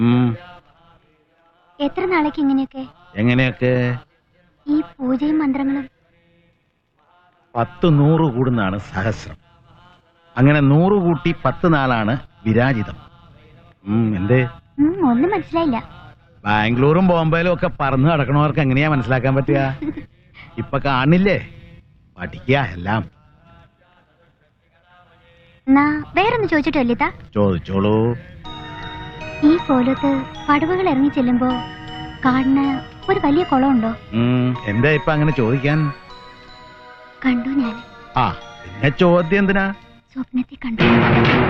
ഉം, എത്ര നാളേക്ക് ഇങ്ങനെയൊക്കെ എങ്ങനെയൊക്കെ ഈ പൂജയും മന്ത്രങ്ങളും പത്ത് നൂറ് കൂടുന്നതാണ് സഹസ്രം അങ്ങനെ നൂറ് കൂട്ടി പത്ത് നാളാണ് വിരാജിതം ഉം, എന്തേ ഉം, ഒന്നും മനസ്സിലായില്ല ബാംഗ്ലൂരും ബോംബെയിലും ഒക്കെ പറന്ന് നടക്കണവർക്ക് എങ്ങനെയാ മനസ്സിലാക്കാൻ പറ്റുക ഇപ്പൊ കാണില്ലേ പഠിക്കുക എല്ലാം എന്നാ വേറൊന്ന് ചോദിച്ചിട്ടോ ലളിത ചോദിച്ചോളൂ ഈ കോലത്ത് പടവുകൾ ഇറങ്ങി ചെല്ലുമ്പോ കാണുന്ന ഒരു വലിയ കുളമുണ്ടോ ഉം, എന്താ ഇപ്പൊ അങ്ങനെ ചോദിക്കാൻ കണ്ടു ഞാൻ ആ പിന്നെ ചോദ്യം എന്തിനാ സ്വപ്നത്തിൽ കണ്ടു